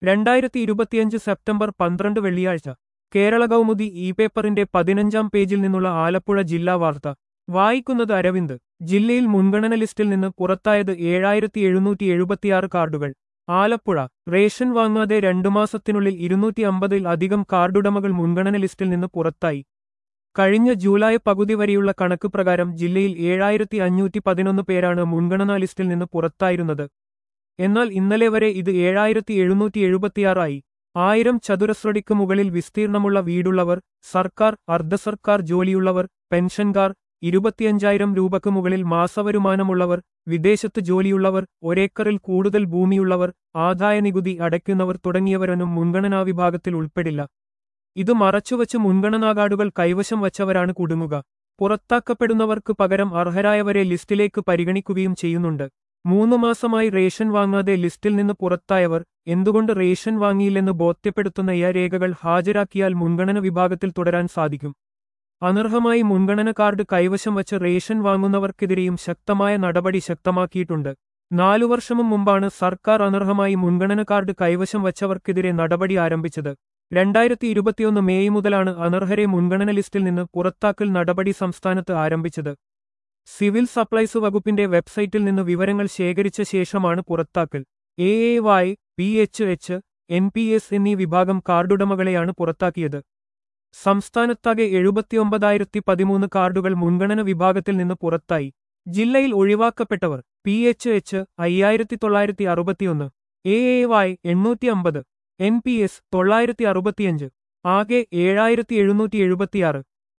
രണ്ടായിരത്തി ഇരുപത്തിയഞ്ച് സെപ്റ്റംബർ പന്ത്രണ്ട് വെള്ളിയാഴ്ച കേരള കൗമുദി ഇ പേപ്പറിന്റെ പതിനഞ്ചാം പേജിൽ നിന്നുള്ള ആലപ്പുഴ ജില്ലാ വാർത്ത വായിക്കുന്നത് അരവിന്ദ് ജില്ലയിൽ മുൻഗണന ലിസ്റ്റിൽ നിന്ന് പുറത്തായത് ഏഴായിരത്തി എഴുന്നൂറ്റി എഴുപത്തിയാറ് കാർഡുകൾ ആലപ്പുഴ റേഷൻ വാങ്ങാതെ രണ്ടു മാസത്തിനുള്ളിൽ ഇരുന്നൂറ്റി അമ്പതിൽ അധികം കാർഡുടമകൾ മുൻഗണന ലിസ്റ്റിൽ നിന്ന് പുറത്തായി കഴിഞ്ഞ ജൂലൈ പകുതി വരെയുള്ള കണക്ക് പ്രകാരം ജില്ലയിൽ ഏഴായിരത്തി അഞ്ഞൂറ്റി പതിനൊന്ന് പേരാണ് മുൻഗണനാ ലിസ്റ്റിൽ നിന്ന് പുറത്തായിരുന്നത് എന്നാൽ ഇന്നലെ വരെ ഇത് ഏഴായിരത്തി എഴുന്നൂറ്റി എഴുപത്തിയാറായി ആയിരം ചതുരശ്രടിക്ക് മുകളിൽ വിസ്തീർണമുള്ള വീടുള്ളവർ സർക്കാർ അർദ്ധസർക്കാർ ജോലിയുള്ളവർ പെൻഷൻകാർ ഇരുപത്തിയഞ്ചായിരം രൂപക്ക് മുകളിൽ മാസവരുമാനമുള്ളവർ വിദേശത്ത് ജോലിയുള്ളവർ ഒരേക്കറിൽ കൂടുതൽ ഭൂമിയുള്ളവർ ആദായനികുതി അടയ്ക്കുന്നവർ തുടങ്ങിയവരൊന്നും മുൻഗണനാ വിഭാഗത്തിൽ ഉൾപ്പെടില്ല ഇത് മറച്ചുവച്ച് മുൻഗണനാ കാർഡുകൾ കൈവശം വച്ചവരാണ് കുടുങ്ങുക പുറത്താക്കപ്പെടുന്നവർക്ക് പകരം അർഹരായവരെ ലിസ്റ്റിലേക്ക് പരിഗണിക്കുകയും ചെയ്യുന്നുണ്ട് മൂന്നു മാസമായി റേഷൻ വാങ്ങാതെ ലിസ്റ്റിൽ നിന്ന് പുറത്തായവർ എന്തുകൊണ്ട് റേഷൻ വാങ്ങിയില്ലെന്ന് ബോധ്യപ്പെടുത്തുന്ന ഈ രേഖകൾ ഹാജരാക്കിയാൽ മുൻഗണന വിഭാഗത്തിൽ തുടരാൻ സാധിക്കും അനർഹമായി മുൻഗണന കാർഡ് കൈവശം വച്ച് റേഷൻ വാങ്ങുന്നവർക്കെതിരെയും ശക്തമായ നടപടി ശക്തമാക്കിയിട്ടുണ്ട് നാലു വർഷവും മുമ്പാണ് സർക്കാർ അനർഹമായി മുൻഗണന കാർഡ് കൈവശം വച്ചവർക്കെതിരെ നടപടി ആരംഭിച്ചത് രണ്ടായിരത്തി ഇരുപത്തിയൊന്ന് മെയ് മുതലാണ് അനർഹരെ മുൻഗണന ലിസ്റ്റിൽ നിന്ന് പുറത്താക്കൽ നടപടി സംസ്ഥാനത്ത് ആരംഭിച്ചത് സിവിൽ സപ്ലൈസ് വകുപ്പിന്റെ വെബ്സൈറ്റിൽ നിന്ന് വിവരങ്ങൾ ശേഖരിച്ച ശേഷമാണ് പുറത്താക്കൽ A A Y P H H N P S എന്നീ വിഭാഗം കാർഡുടമകളെയാണ് പുറത്താക്കിയത് സംസ്ഥാനത്താകെ എഴുപത്തിയൊമ്പതായിരത്തി പതിമൂന്ന് കാർഡുകൾ മുൻഗണന വിഭാഗത്തിൽ നിന്ന് പുറത്തായി ജില്ലയിൽ ഒഴിവാക്കപ്പെട്ടവർ പി എച്ച് എച്ച് അയ്യായിരത്തി തൊള്ളായിരത്തി അറുപത്തിയൊന്ന് എ എ വൈ എണ്ണൂറ്റി അമ്പത് എൻ പി എസ് തൊള്ളായിരത്തി അറുപത്തിയഞ്ച് ആകെ ഏഴായിരത്തി എഴുന്നൂറ്റി എഴുപത്തിയാറ്